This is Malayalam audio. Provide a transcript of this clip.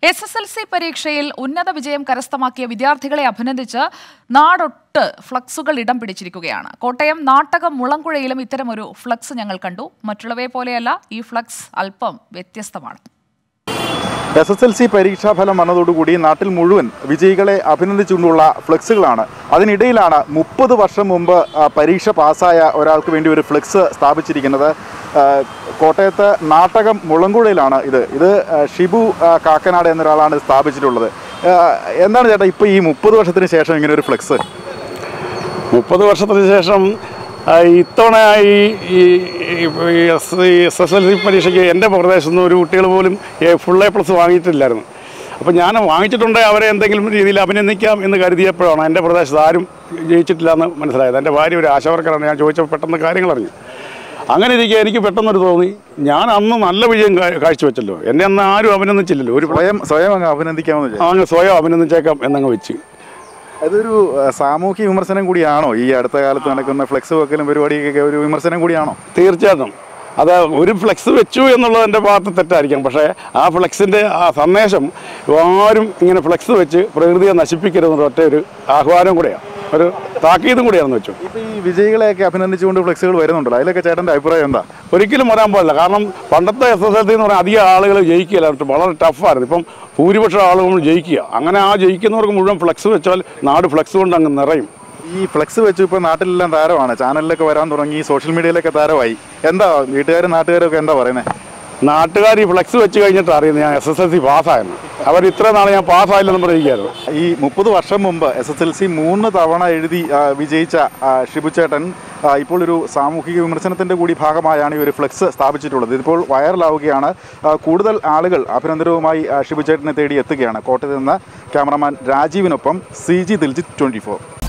എസ് എസ് എൽ സി പരീക്ഷയിൽ ഉന്നത വിജയം കരസ്ഥമാക്കിയ വിദ്യാർത്ഥികളെ അഭിനന്ദിച്ച് നാടൊട്ട് ഫ്ലക്സുകൾ ഇടം പിടിച്ചിരിക്കുകയാണ് കോട്ടയം നാട്ടകം മുളങ്കുഴയിലും ഇത്തരമൊരു ഫ്ലക്സ് ഞങ്ങൾ കണ്ടു മറ്റുള്ളവയെ പോലെയല്ല ഈ ഫ്ലക്സ് അല്പം വ്യത്യസ്തമാണ് എസ് എസ് എൽ സി പരീക്ഷാഫലം വന്നതോടുകൂടി നാട്ടിൽ മുഴുവൻ വിജയികളെ അഭിനന്ദിച്ചുകൊണ്ടുള്ള ഫ്ലെക്സുകളാണ് അതിനിടയിലാണ് മുപ്പത് വർഷം മുമ്പ് ആ, പരീക്ഷ പാസ്സായ ഒരാൾക്ക് വേണ്ടി ഒരു ഫ്ലെക്സ് സ്ഥാപിച്ചിരിക്കുന്നത് ആ, കോട്ടയത്ത് നാട്ടകം മുളങ്കുഴയിലാണ് ഇത് ഇത് ആ, ഷിബു ആ, കാക്കനാട് എന്നൊരാളാണ് ഇത് സ്ഥാപിച്ചിട്ടുള്ളത് ആ, എന്താണ് ചേട്ടാ ഇപ്പോൾ ഈ മുപ്പത് വർഷത്തിന് ശേഷം ഇങ്ങനെ ഒരു ഫ്ലെക്സ് മുപ്പത് വർഷത്തിന് ശേഷം ആ, ഇത്തവണ ഈ ഈ S S S L C പരീക്ഷയ്ക്ക് എൻ്റെ പ്രദേശത്തു നിന്ന് ഒരു കുട്ടികൾ പോലും ഫുൾ എ പ്ലസ് വാങ്ങിയിട്ടില്ലായിരുന്നു അപ്പോൾ ഞാൻ വാങ്ങിച്ചിട്ടുണ്ടെങ്കിൽ അവരെ എന്തെങ്കിലും രീതിയിൽ അഭിനന്ദിക്കാം എന്ന് കരുതിയപ്പോഴാണ് എൻ്റെ പ്രദേശത്ത് ആരും ജയിച്ചിട്ടില്ല എന്ന് മനസ്സിലായത് എൻ്റെ ഭാര്യ ഒരു ആശാവർക്കറാണ് ഞാൻ ചോദിച്ചപ്പോൾ പെട്ടെന്ന് കാര്യങ്ങൾ അറിഞ്ഞു അങ്ങനെ ഇരിക്കെ എനിക്ക് പെട്ടെന്നൊരു തോന്നി ഞാൻ അന്ന് നല്ല വിജയം കാ- കാഴ്ചവെച്ചല്ലോ എന്നെ അന്ന് ആരും അഭിനന്ദിച്ചില്ലല്ലോ ഒരു സ്വയം സ്വയം അങ്ങ് അഭിനന്ദിക്കാമെന്ന് വിചാരിച്ചു അങ്ങ് സ്വയം അഭിനന്ദിച്ചേക്കാം എന്നങ്ങ് വെച്ച് അതൊരു ആ, സാമൂഹ്യ വിമർശനം കൂടിയാണോ ഈ അടുത്ത കാലത്ത് നടക്കുന്ന ഫ്ലെക്സ് വെക്കലും പരിപാടിയൊക്കെ ഒരു വിമർശനം കൂടിയാണോ തീർച്ചയായിട്ടും അത് ഒരു ഫ്ലെക്സ് വെച്ചു എന്നുള്ളത് എൻ്റെ ഭാഗത്ത് തെറ്റായിരിക്കാം പക്ഷേ ആ ഫ്ലെക്സിൻ്റെ ആ സന്ദേശം ആരും ഇങ്ങനെ ഫ്ലെക്സ് വെച്ച് പ്രകൃതിയെ നശിപ്പിക്കരുതെന്നുള്ള ഒറ്റ ഒരു ആഹ്വാനം കൂടെയാണ് ഒരു താക്കീതും കൂടിയാണെന്ന് വെച്ചു ഇപ്പൊ ഈ വിജയികളെയൊക്കെ അഭിനന്ദിച്ചുകൊണ്ട് ഫ്ലെക്സുകൾ വരുന്നുണ്ടല്ലോ അതിലൊക്കെ ചേട്ടന്റെ അഭിപ്രായം എന്താ ഒരിക്കലും വരാൻ പാടില്ല കാരണം പണ്ടത്തെ എസ് എസ് എൽ സി എന്ന് പറഞ്ഞാൽ അധികം ആളുകൾ ജയിക്കില്ല വളരെ ടഫായിരുന്നു ഇപ്പം ഭൂരിപക്ഷം ആളുകൾ ജയിക്കുക അങ്ങനെ ആ ജയിക്കുന്നവർക്ക് മുഴുവൻ ഫ്ലെക്സ് വെച്ചാൽ നാട് ഫ്ലെക്സ് കൊണ്ട് അങ്ങ് നിറയും ഈ ഫ്ലെക്സ് വെച്ച് ഇപ്പൊ നാട്ടിലെല്ലാം താരമാണ് ചാനലിലൊക്കെ വരാൻ തുടങ്ങി സോഷ്യൽ മീഡിയയിലൊക്കെ താരമായി എന്താ വീട്ടുകാരും നാട്ടുകാരും ഒക്കെ എന്താ പറയുന്നത് നാട്ടുകാർ ഈ ഫ്ലെക്സ് വെച്ച് കഴിഞ്ഞിട്ട് അറിയുന്നത് ഞാൻ എസ് എസ് എൽ സി പാസ്സായെന്ന് അവർ ഇത്ര നാൾ ഞാൻ പാസ്സായില്ലെന്ന് പറയുകയായിരുന്നു ഈ മുപ്പത് വർഷം മുമ്പ് എസ് എസ് എൽ സി മൂന്ന് തവണ എഴുതി ആ, വിജയിച്ച ആ, ഷിബുചേട്ടൻ ആ, ഇപ്പോൾ ഒരു സാമൂഹിക വിമർശനത്തിന്റെ കൂടി ഭാഗമായാണ് ഈ ഒരു ഫ്ലെക്സ് സ്ഥാപിച്ചിട്ടുള്ളത് ഇതിപ്പോൾ വൈറലാവുകയാണ് ആ, കൂടുതൽ ആളുകൾ അഭിനന്ദനവുമായി ആ, ഷിബുചേട്ടനെ തേടി എത്തുകയാണ് കോട്ടയത്ത് നിന്ന് ക്യാമറമാൻ രാജീവിനൊപ്പം സി ജി ദിൽജിത്ത് ട്വന്റി